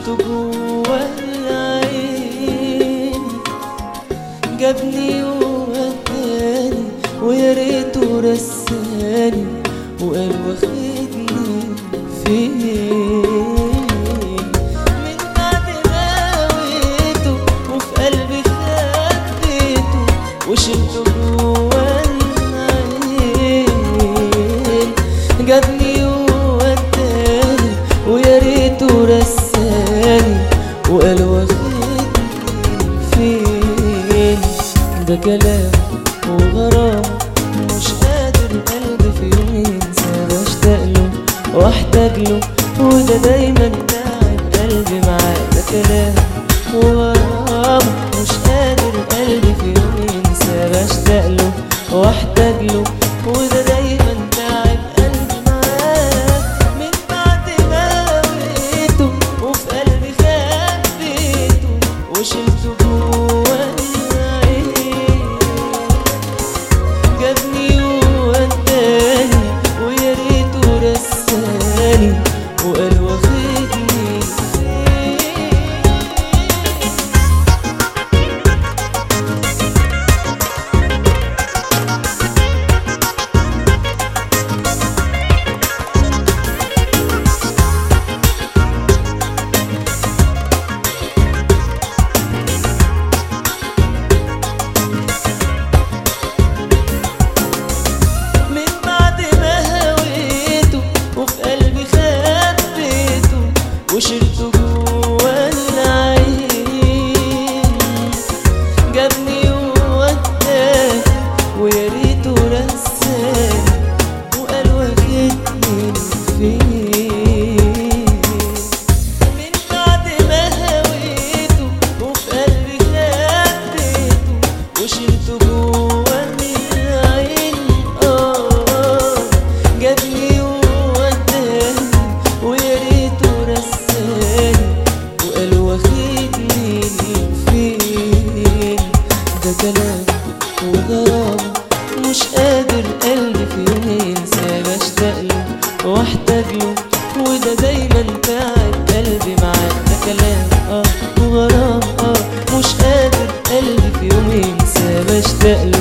وشلته جوا العين جابني ووداني ويا ريته رساني وقال واخدني فين من بعد ما هويته وفي قلبي خبيته وشلته جوا العين جابني ووداني ويا ريته رساني وقال واخدني فين ده كلام وغرام مش قادر قلبي في يوم ينسى بشتاق له واحتاج له وده دايما تعب قلبي معاه ده كلام وغرام مش قادر قلبي في يوم ينسى بشتاق له واحتاج له وده دايما تعب قلبي معاه من بعد ما هويته وفي قلبي خبيته وشلته جوا العين جابني ووداني ويا ريته رساني وقال واخدني فين من بعد ما هويته وفي قلبي خبيته وشلته جوا العين جابني ووداني ويا ريته رساني وقال واخدني فين من بعد ما هويته وفي قلبي خبيته وشلته جوا العين اه جابني ووداني ويا ريته رساني وقال واخدني فين ده كلام وغرام مش قادر قلبي في يوم ينسى بشتاق له واحتاج له وده دايما تعب قلبي معاه ده كلام اه وغرام اه مش قادر قلبي في يوم ينسى بشتاق له